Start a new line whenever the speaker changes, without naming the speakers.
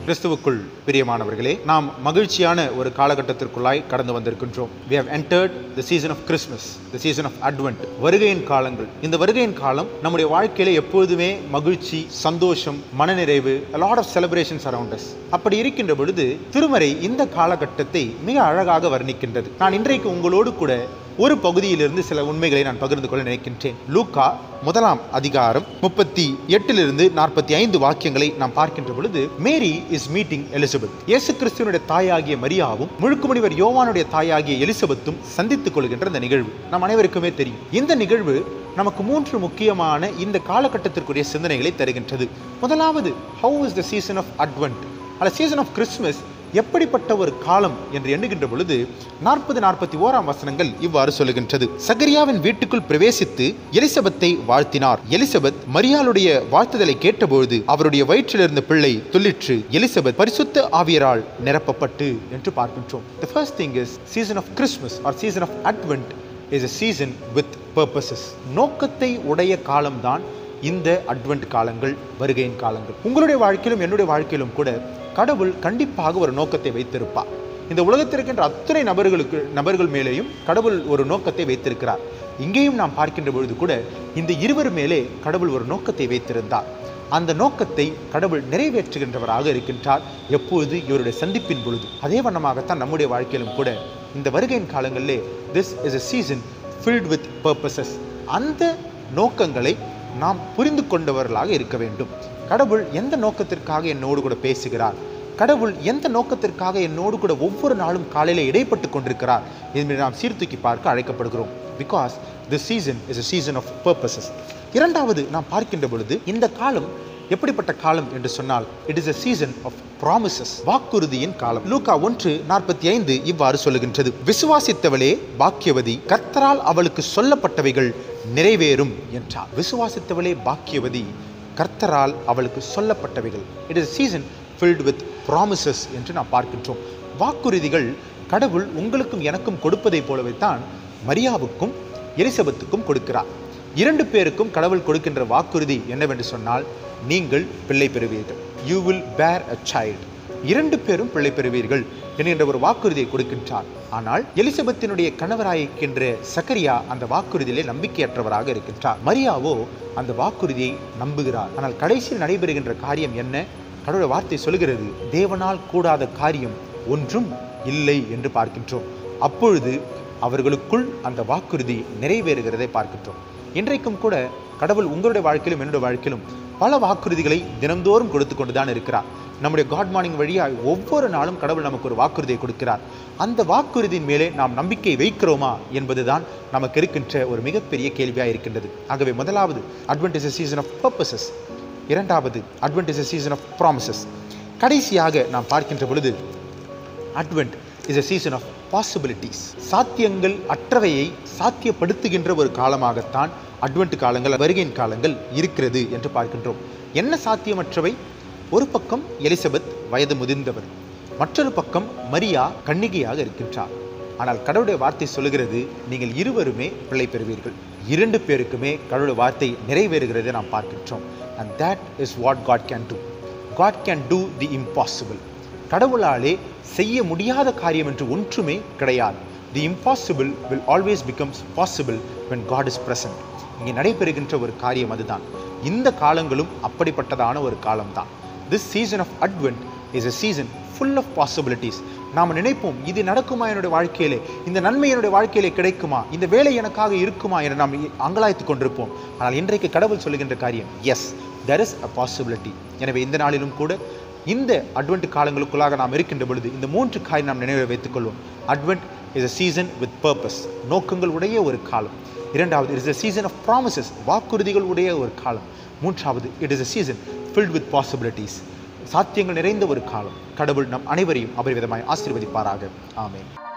கிறிஸ்துவுக்குள் பிரியமானவர்களே நாம் மகிழ்ச்சியான ஒரு காலகட்டத்திற்குள்ளாய் கடந்து வந்திருக்கின்றோம் we have entered the season of christmas the season of advent வருகையின் காலங்கள் இந்த வருகையின் காலம் நம்முடைய வாழ்க்கையில எப்பொழுதுமே மகிழ்ச்சி சந்தோஷம் மனநிறைவு a lot of celebrations around us அப்படி இருக்கின்ற பொழுது திருமறை இந்த காலகட்டத்தை மிக அழகாக வர்ணிக்கின்றது நான் இன்றைக்கு உங்களோடு கூட ஒரு பகுதியிலிருந்து சில உண்மைகளை நான் பகிர்ந்து கொள்ள நினைக்கின்றேன் லூக்கா முதலாம் அதிகாரம் முப்பத்தி எட்டிலிருந்து நாற்பத்தி ஐந்து வாக்கியங்களை நாம் பார்க்கின்ற பொழுது மேரி இஸ் மீட்டிங் எலிசபெத் இயேசு கிறிஸ்துவனுடைய தாயாகிய மரியாவும் முழுக்குமுனிவர் யோவானுடைய தாயாகிய எலிசபெத்தும் சந்தித்துக் கொள்கின்ற இந்த நிகழ்வு நம் அனைவருக்குமே தெரியும் இந்த நிகழ்வு நமக்கு மூன்று முக்கியமான இந்த காலகட்டத்திற்குரிய சிந்தனைகளை தருகின்றது முதலாவது how is the season of advent அல்ல சீசன் ஆஃப் கிறிஸ்துமஸ் எப்படிப்பட்ட ஒரு காலம் என்று எண்ணுகின்ற பொழுது நாற்பது நாற்பத்தி ஓராம் வசனங்கள் இவ்வாறு சொல்லுகின்றது சகரியாவின் வீட்டுக்குள் பிரவேசித்து எலிசபெத்தை வாழ்த்தினார் எலிசபெத் மரியாளுடைய வாழ்த்துதலை கேட்டபொழுது அவருடைய வயிற்றிலிருந்த பிள்ளை துள்ளிற்று எலிசபெத் பரிசுத்த ஆவியரால் நிரப்பப்பட்டு என்று பார்க்கின்றோம் the first thing is season of christmas or season of advent is a season with purposes நோக்கத்தை உடைய காலம்தான் இந்த அட்வென்ட் காலங்கள் வருகையின் காலங்கள் உங்களுடைய வாழ்க்கையிலும் என்னுடைய வாழ்க்கையிலும் கூட கடவுள் கண்டிப்பாக ஒரு நோக்கத்தை வைத்திருப்பார் இந்த உலகத்தில் இருக்கின்ற அத்தனை நபர்களுக்கு நபர்கள் மேலேயும் கடவுள் ஒரு நோக்கத்தை வைத்திருக்கிறார் இங்கேயும் நாம் பார்க்கின்ற பொழுது கூட இந்த இருவர் மேலே கடவுள் ஒரு நோக்கத்தை வைத்திருந்தார் அந்த நோக்கத்தை கடவுள் நிறைவேற்றுகின்றவராக இருக்கின்றார் எப்பொழுது இவருடைய சந்திப்பின் பொழுது அதே வண்ணமாகத்தான் நம்முடைய வாழ்க்கையிலும் கூட இந்த வருகையின் காலங்களிலே this is a season filled with purposes அந்த நோக்கங்களை நாம் புரிந்து கொண்டவர்களாக இருக்க வேண்டும் கடவுள் எந்த நோக்கத்திற்காக என்னோடு கூட பேசுகிறார் கடவுள் எந்த நோக்கத்திற்காக என்னோடு கூட ஒவ்வொரு நாளும் காலையில் இடைப்பட்டு கொண்டிருக்கிறார் என்பதை நாம் சீர்தூக்கி பார்க்க அழைக்கப்படுகிறோம் because the season is a season of purposes இரண்டாவது நாம் பார்க்கின்ற பொழுது இந்த காலம் எப்படிப்பட்ட காலம் என்று சொன்னால் it is a season of promises வாக்குறுதியின் காலம் லூக்கா ஒன்று நாற்பத்தி ஐந்து இவ்வாறு சொல்லுகின்றது விசுவாசித்தவளே பாக்கியவதி கர்த்தரால் அவளுக்கு சொல்லப்பட்டவைகள் நிறைவேறும் என்றார் விசுவாசித்தவளே பாக்கியவதி கர்த்தரால் அவளுக்கு சொல்லப்பட்டவைகள் it is season filled with promises என்று நாம் பார்க்கின்றோம் வாக்குறுதிகள் கடவுள் உங்களுக்கும் எனக்கும் கொடுப்பதைப் போலவே தான் மரியாவுக்கும் எலிசபெத்துக்கும் கொடுக்கிறார் இரண்டு பேருக்கும் கடவுள் கொடுக்கின்ற வாக்குறுதி என்னவென்று சொன்னால் நீங்கள் பிள்ளை பெறுவீர்கள் யூ வில் பேர் அ child இரண்டு பேரும் பிள்ளை பெறுவீர்கள் என்கின்ற ஒரு வாக்குறுதியை கொடுக்கின்றார் ஆனால் எலிசபெத்தினுடைய கணவராயிருக்கின்ற சக்கரியா அந்த வாக்குறுதியிலே நம்பிக்கையற்றவராக இருக்கின்றார் மரியாவோ அந்த வாக்குறுதியை நம்புகிறார் ஆனால் கடைசியில் நடைபெறுகின்ற காரியம் என்ன கடவுள் வார்த்தை சொல்கிறது தேவனால் கூடாத காரியம் ஒன்றும் இல்லை என்று பார்க்கின்றோம் அப்பொழுது அவர்களுக்குள் அந்த வாக்குறுதி நிறைவேறுகிறதை பார்க்கின்றோம் இன்றைக்கும் கூட கடவுள் உங்களுடைய வாழ்க்கையிலும் என்னுடைய வாழ்க்கையிலும் பல வாக்குறுதிகளை தினந்தோறும் கொடுத்து கொண்டு தான் இருக்கிறார் நம்முடைய காட் மார்னிங் வழியாக ஒவ்வொரு நாளும் கடவுள் நமக்கு ஒரு வாக்குறுதியை கொடுக்கிறார் அந்த வாக்குறுதியின் மேலே நாம் நம்பிக்கை வைக்கிறோமா என்பதுதான் நமக்கு இருக்கின்ற ஒரு மிகப்பெரிய கேள்வியாக இருக்கின்றது ஆகவே முதலாவது advent is season of purposes இரண்டாவது advent is season of promises கடைசியாக நாம் பார்க்கின்ற பொழுது advent is a season of possibilities சாத்தியங்கள் அற்றவையை சாத்தியப்படுத்துகின்ற ஒரு காலமாகத்தான் அட்வென்ட் காலங்கள் வருகையின் காலங்கள் இருக்கிறது என்று பார்க்கின்றோம் என்ன சாத்தியமற்றவை ஒரு பக்கம் எலிசபெத் வயது முதிர்ந்தவர் மற்றொரு பக்கம் மரியா கன்னிகையாக இருக்கின்றார் ஆனால் கடவுளுடைய வார்த்தை சொல்லுகிறது நீங்கள் இருவருமே பிள்ளை பெறுவீர்கள் இரண்டு பேருக்குமே கடவுளுடைய வார்த்தை நிறைவேறுகிறதை நாம் பார்க்கின்றோம் and that is what God can do God can do the impossible கடவுளாலே செய்ய முடியாத காரியம் என்று ஒன்றுமே கிடையாது the impossible will always becomes possible when God is present இங்கே நடைபெறுகின்ற ஒரு காரியம் அதுதான் இந்த காலங்களும் அப்படிப்பட்டதான ஒரு காலம்தான் this season of advent is a season full of possibilities நாம் நினைப்போம் இது நடக்குமா என்னுடைய வாழ்க்கையிலே இந்த நன்மை என்னுடைய வாழ்க்கையிலே கிடைக்குமா இந்த வேலை எனக்காக இருக்குமா என நாம் அங்கலாய்த்து கொண்டிருப்போம் ஆனால் இன்றைக்கு கடவுள் சொல்லுகின்ற காரியம் yes there is a possibility எனவே இந்த நாளிலும் கூட இந்த அட்வென்ட் காலங்களுக்குள்ளாக நாம் இருக்கின்ற பொழுது இந்த மூன்று காரியம் நாம் நினைவில் வைத்துக் கொள்வோம் advent is a season with purpose நோக்கங்கள் உடைய ஒரு காலம் இரண்டாவது it is a season of promises வாக்குறுதிகள் உடைய ஒரு காலம் மூன்றாவது it is a season filled with possibilities சாத்தியங்கள் நிறைந்த ஒரு காலம் கடவுள் நம் அனைவரையும் அபரிவிதமாய் ஆசீர்வதிப்பாராக ஆமென்